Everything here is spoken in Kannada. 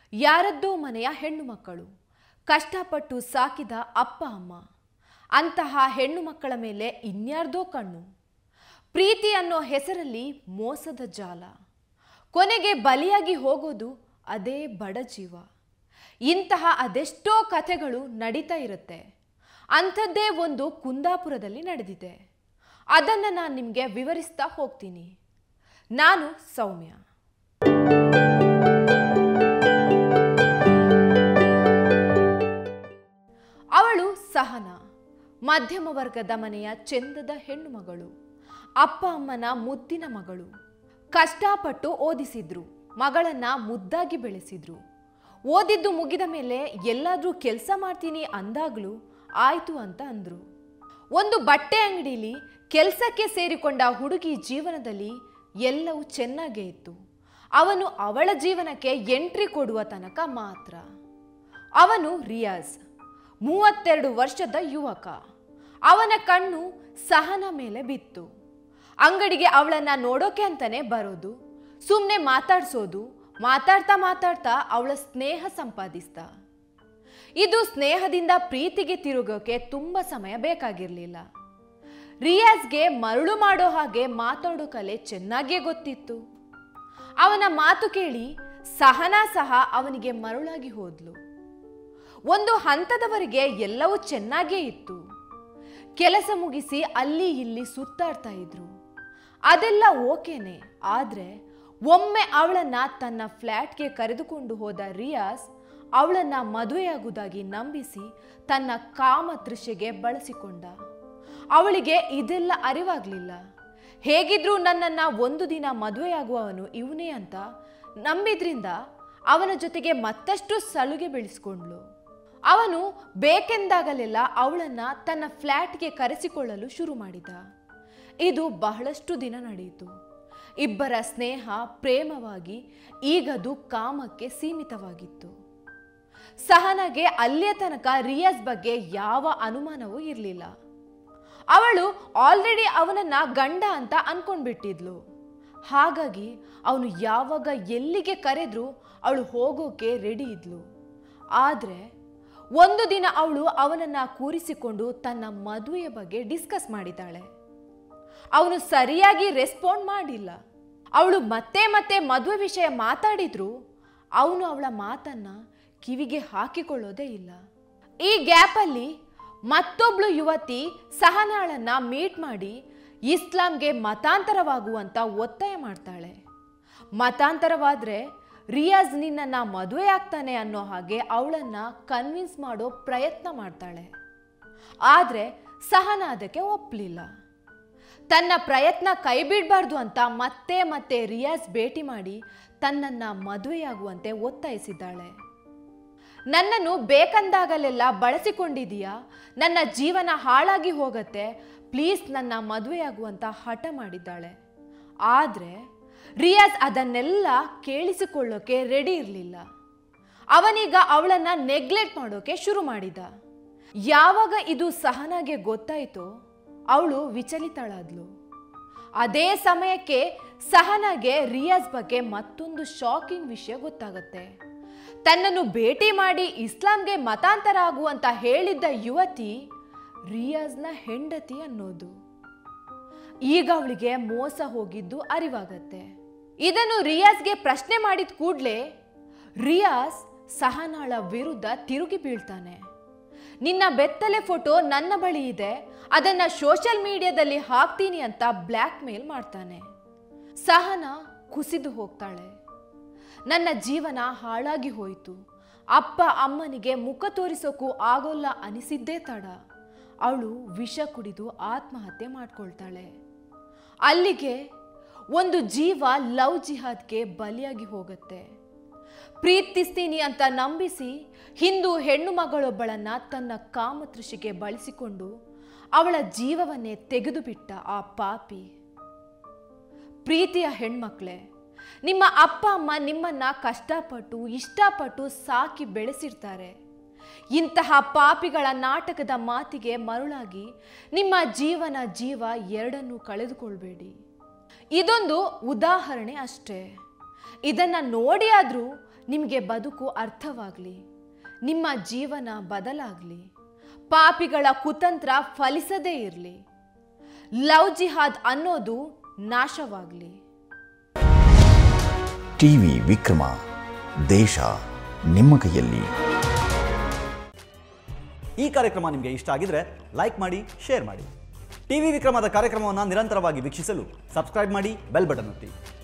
ಯಾರದ್ದೋ ಮನೆಯ ಹೆಣ್ಣು ಮಕ್ಕಳು ಕಷ್ಟಪಟ್ಟು ಸಾಕಿದ ಅಪ್ಪ ಅಮ್ಮ ಅಂತಹ ಹೆಣ್ಣು ಮಕ್ಕಳ ಮೇಲೆ ಇನ್ಯಾರ್ದೋ ಕಣ್ಣು ಪ್ರೀತಿ ಅನ್ನೋ ಹೆಸರಲ್ಲಿ ಮೋಸದ ಜಾಲ ಕೊನೆಗೆ ಬಲಿಯಾಗಿ ಹೋಗೋದು ಅದೇ ಬಡ ಜೀವ ಇಂತಹ ಅದೆಷ್ಟೋ ಕಥೆಗಳು ನಡೀತಾ ಇರುತ್ತೆ ಅಂಥದ್ದೇ ಒಂದು ಕುಂದಾಪುರದಲ್ಲಿ ನಡೆದಿದೆ ಅದನ್ನು ನಾನು ನಿಮಗೆ ವಿವರಿಸ್ತಾ ಹೋಗ್ತೀನಿ ನಾನು ಸೌಮ್ಯ ಅವಳು ಸಹನ ಮಧ್ಯಮ ವರ್ಗದ ಮನೆಯ ಚೆಂದದ ಹೆಣ್ಣು ಮಗಳು ಅಪ್ಪ ಅಮ್ಮನ ಮುದ್ದಿನ ಮಗಳು ಕಷ್ಟಪಟ್ಟು ಓದಿಸಿದ್ರು ಮಗಳನ್ನ ಮುದ್ದಾಗಿ ಬೆಳೆಸಿದ್ರು ಓದಿದ್ದು ಮುಗಿದ ಮೇಲೆ ಎಲ್ಲಾದ್ರೂ ಕೆಲಸ ಮಾಡ್ತೀನಿ ಅಂದಾಗ್ಲೂ ಆಯ್ತು ಅಂತ ಅಂದ್ರು ಒಂದು ಬಟ್ಟೆ ಅಂಗಡಿಲಿ ಕೆಲಸಕ್ಕೆ ಸೇರಿಕೊಂಡ ಹುಡುಗಿ ಜೀವನದಲ್ಲಿ ಎಲ್ಲವೂ ಚೆನ್ನಾಗೇ ಇತ್ತು ಅವನು ಅವಳ ಜೀವನಕ್ಕೆ ಎಂಟ್ರಿ ಕೊಡುವ ತನಕ ಮಾತ್ರ ಅವನು ರಿಯಾಜ್ ಮೂವತ್ತೆರಡು ವರ್ಷದ ಯುವಕ ಅವನ ಕಣ್ಣು ಸಹನ ಮೇಲೆ ಬಿತ್ತು ಅಂಗಡಿಗೆ ಅವಳನ್ನ ನೋಡೋಕೆ ಅಂತಾನೆ ಬರೋದು ಸುಮ್ಮನೆ ಮಾತಾಡ್ಸೋದು ಮಾತಾಡ್ತಾ ಮಾತಾಡ್ತಾ ಅವಳ ಸ್ನೇಹ ಸಂಪಾದಿಸ್ದ ಇದು ಸ್ನೇಹದಿಂದ ಪ್ರೀತಿಗೆ ತಿರುಗೋಕೆ ತುಂಬ ಸಮಯ ಬೇಕಾಗಿರಲಿಲ್ಲ ರಿಯಾಜ್ಗೆ ಮರಳು ಮಾಡೋ ಹಾಗೆ ಮಾತಾಡೋ ಕಲೆ ಚೆನ್ನಾಗೇ ಗೊತ್ತಿತ್ತು ಅವನ ಮಾತು ಕೇಳಿ ಸಹನಾ ಸಹ ಅವನಿಗೆ ಮರುಳಾಗಿ ಹೋದ್ಲು ಒಂದು ಹಂತದವರೆಗೆ ಎಲ್ಲವೂ ಚೆನ್ನಾಗೇ ಇತ್ತು ಕೆಲಸ ಮುಗಿಸಿ ಅಲ್ಲಿ ಇಲ್ಲಿ ಸುತ್ತಾಡ್ತಾ ಇದ್ರು ಅದೆಲ್ಲ ಓಕೆನೆ ಆದ್ರೆ ಒಮ್ಮೆ ಅವಳನ್ನ ತನ್ನ ಫ್ಲ್ಯಾಟ್ಗೆ ಕರೆದುಕೊಂಡು ಹೋದ ರಿಯಾಸ್ ಅವಳನ್ನ ಮದುವೆಯಾಗುವುದಾಗಿ ನಂಬಿಸಿ ತನ್ನ ಕಾಮ ತೃಷೆಗೆ ಬಳಸಿಕೊಂಡ ಅವಳಿಗೆ ಇದೆಲ್ಲ ಅರಿವಾಗ್ಲಿಲ್ಲ ಹೇಗಿದ್ರೂ ನನ್ನನ್ನ ಒಂದು ದಿನ ಮದುವೆಯಾಗುವವನು ಇವನೇ ಅಂತ ನಂಬಿದ್ರಿಂದ ಅವನ ಜೊತೆಗೆ ಮತ್ತಷ್ಟು ಸಲುಗೆ ಬೆಳೆಸ್ಕೊಂಡ್ಳು ಅವನು ಬೇಕೆಂದಾಗಲೆಲ್ಲ ಅವಳನ್ನ ತನ್ನ ಫ್ಲ್ಯಾಟ್ಗೆ ಕರೆಸಿಕೊಳ್ಳಲು ಶುರು ಮಾಡಿದ ಇದು ಬಹಳಷ್ಟು ದಿನ ನಡೆಯಿತು ಇಬ್ಬರ ಸ್ನೇಹ ಪ್ರೇಮವಾಗಿ ಈಗದು ಕಾಮಕ್ಕೆ ಸೀಮಿತವಾಗಿತ್ತು ಸಹನಗೆ ಅಲ್ಲಿಯ ತನಕ ರಿಯಾಜ್ ಬಗ್ಗೆ ಯಾವ ಅನುಮಾನವೂ ಇರಲಿಲ್ಲ ಅವಳು ಆಲ್ರೆಡಿ ಅವನನ್ನ ಗಂಡ ಅಂತ ಅನ್ಕೊಂಡ್ಬಿಟ್ಟಿದ್ಲು ಹಾಗಾಗಿ ಅವನು ಯಾವಾಗ ಎಲ್ಲಿಗೆ ಕರೆದ್ರೂ ಅವಳು ಹೋಗೋಕೆ ರೆಡಿ ಇದ್ಲು ಆದರೆ ಒಂದು ದಿನ ಅವಳು ಅವನನ್ನ ಕೂರಿಸಿಕೊಂಡು ತನ್ನ ಮದುವೆಯ ಬಗ್ಗೆ ಡಿಸ್ಕಸ್ ಮಾಡಿದ್ದಾಳೆ ಅವನು ಸರಿಯಾಗಿ ರೆಸ್ಪಾಂಡ್ ಮಾಡಿಲ್ಲ ಅವಳು ಮತ್ತೆ ಮತ್ತೆ ಮದುವೆ ವಿಷಯ ಮಾತಾಡಿದ್ರು ಅವನು ಅವಳ ಮಾತನ್ನ ಕಿವಿಗೆ ಹಾಕಿಕೊಳ್ಳೋದೇ ಇಲ್ಲ ಈ ಗ್ಯಾಪಲ್ಲಿ ಮತ್ತೊಬ್ಳು ಯುವತಿ ಸಹನಾಳನ್ನ ಮೀಟ್ ಮಾಡಿ ಇಸ್ಲಾಂಗೆ ಮತಾಂತರವಾಗುವಂತ ಒತ್ತಾಯ ಮಾಡ್ತಾಳೆ ಮತಾಂತರವಾದ್ರೆ ರಿಯಾಜ್ ನಿನ್ನನ್ನ ಮದುವೆ ಆಗ್ತಾನೆ ಅನ್ನೋ ಹಾಗೆ ಅವಳನ್ನ ಕನ್ವಿನ್ಸ್ ಮಾಡೋ ಪ್ರಯತ್ನ ಮಾಡ್ತಾಳೆ ಆದ್ರೆ ಸಹನ ಅದಕ್ಕೆ ಒಪ್ಪಲಿಲ್ಲ ತನ್ನ ಪ್ರಯತ್ನ ಕೈ ಬಿಡಬಾರ್ದು ಅಂತ ಮತ್ತೆ ಮತ್ತೆ ರಿಯಾಜ್ ಭೇಟಿ ಮಾಡಿ ತನ್ನನ್ನ ಮದುವೆಯಾಗುವಂತೆ ಒತ್ತಾಯಿಸಿದ್ದಾಳೆ ನನ್ನನ್ನು ಬೇಕಂದಾಗಲೆಲ್ಲ ಬಳಸಿಕೊಂಡಿದೀಯಾ ನನ್ನ ಜೀವನ ಹಾಳಾಗಿ ಹೋಗತ್ತೆ ಪ್ಲೀಸ್ ನನ್ನ ಮದುವೆಯಾಗುವಂತ ಹಠ ಮಾಡಿದ್ದಾಳೆ ಆದರೆ ರಿಯಾಜ್ ಅದನ್ನೆಲ್ಲ ಕೇಳಿಸಿಕೊಳ್ಳೋಕೆ ರೆಡಿ ಇರಲಿಲ್ಲ ಅವನೀಗ ಅವಳನ್ನ ನೆಗ್ಲೆಕ್ಟ್ ಮಾಡೋಕೆ ಶುರು ಮಾಡಿದ ಯಾವಾಗ ಇದು ಸಹನಾಗೆ ಗೊತ್ತಾಯ್ತೋ ಅವಳು ವಿಚಲಿತಳಾದ್ಲು ಅದೇ ಸಮಯಕ್ಕೆ ಸಹನಾಗೆ ರಿಯಾಜ್ ಬಗ್ಗೆ ಮತ್ತೊಂದು ಶಾಕಿಂಗ್ ವಿಷಯ ಗೊತ್ತಾಗುತ್ತೆ ತನ್ನನ್ನು ಭೇಟಿ ಮಾಡಿ ಇಸ್ಲಾಂಗೆ ಮತಾಂತರ ಆಗುವಂತ ಹೇಳಿದ್ದ ಯುವತಿ ರಿಯಾಜ್ನ ಹೆಂಡತಿ ಅನ್ನೋದು ಈಗ ಅವಳಿಗೆ ಮೋಸ ಹೋಗಿದ್ದು ಅರಿವಾಗತ್ತೆ ಇದನ್ನು ರಿಯಾಜ್ಗೆ ಪ್ರಶ್ನೆ ಮಾಡಿದ ಕೂಡ್ಲೆ ರಿಯಾಜ್ ಸಹನಾಳ ವಿರುದ್ಧ ತಿರುಗಿ ಬೀಳ್ತಾನೆ ನಿನ್ನ ಬೆತ್ತಲೆ ಫೋಟೋ ನನ್ನ ಬಳಿ ಇದೆ ಅದನ್ನ ಸೋಷಿಯಲ್ ಮೀಡಿಯಾದಲ್ಲಿ ಹಾಕ್ತೀನಿ ಅಂತ ಬ್ಲ್ಯಾಕ್ ಮೇಲ್ ಮಾಡ್ತಾನೆ ಸಹನ ಕುಸಿದು ಹೋಗ್ತಾಳೆ ನನ್ನ ಜೀವನ ಹಾಳಾಗಿ ಹೋಯಿತು ಅಪ್ಪ ಅಮ್ಮನಿಗೆ ಮುಖ ತೋರಿಸೋಕ್ಕೂ ಆಗೋಲ್ಲ ಅನಿಸಿದ್ದೇ ತಡ ಅವಳು ವಿಷ ಕುಡಿದು ಆತ್ಮಹತ್ಯೆ ಮಾಡ್ಕೊಳ್ತಾಳೆ ಅಲ್ಲಿಗೆ ಒಂದು ಜೀವ ಲವ್ ಜಿಹಾದ್ಗೆ ಬಲಿಯಾಗಿ ಹೋಗುತ್ತೆ ಪ್ರೀತಿಸ್ತೀನಿ ಅಂತ ನಂಬಿಸಿ ಹಿಂದೂ ಹೆಣ್ಣು ಮಗಳೊಬ್ಬಳನ್ನ ತನ್ನ ಕಾಮತೃಷಿಗೆ ಬಳಸಿಕೊಂಡು ಅವಳ ಜೀವವನ್ನೇ ತೆಗೆದು ಬಿಟ್ಟ ಆ ಪಾಪಿ ಪ್ರೀತಿಯ ಹೆಣ್ಮಕ್ಳೇ ನಿಮ್ಮ ಅಪ್ಪ ಅಮ್ಮ ನಿಮ್ಮನ್ನ ಕಷ್ಟಪಟ್ಟು ಇಷ್ಟಪಟ್ಟು ಸಾಕಿ ಬೆಳೆಸಿರ್ತಾರೆ ಇಂತಹ ಪಾಪಿಗಳ ನಾಟಕದ ಮಾತಿಗೆ ಮರುಳಾಗಿ ನಿಮ್ಮ ಜೀವನ ಜೀವ ಎರಡನ್ನೂ ಕಳೆದುಕೊಳ್ಬೇಡಿ ಇದೊಂದು ಉದಾಹರಣೆ ಅಷ್ಟೇ ಇದನ್ನ ನೋಡಿ ಆದ್ರೂ ನಿಮಗೆ ಬದುಕು ಅರ್ಥವಾಗಲಿ ನಿಮ್ಮ ಜೀವನ ಬದಲಾಗಲಿ ಪಾಪಿಗಳ ಕುತಂತ್ರ ಫಲಿಸದೇ ಇರಲಿ ಲವ್ ಜಿಹಾದ್ ಅನ್ನೋದು ನಾಶವಾಗಲಿ ಟಿವಿ ವಿಕ್ರಮ ದೇಶ ನಿಮ್ಮ ಕೈಯಲ್ಲಿ ಈ ಕಾರ್ಯಕ್ರಮ ನಿಮಗೆ ಇಷ್ಟ ಆಗಿದ್ರೆ ಲೈಕ್ ಮಾಡಿ ಶೇರ್ ಮಾಡಿ ಟಿವಿ ವಿಕ್ರಮದ ಕಾರ್ಯಕ್ರಮವನ್ನು ನಿರಂತರವಾಗಿ ವೀಕ್ಷಿಸಲು ಸಬ್ಸ್ಕ್ರೈಬ್ ಮಾಡಿ ಬೆಲ್ ಬಟನ್ ಒತ್ತಿ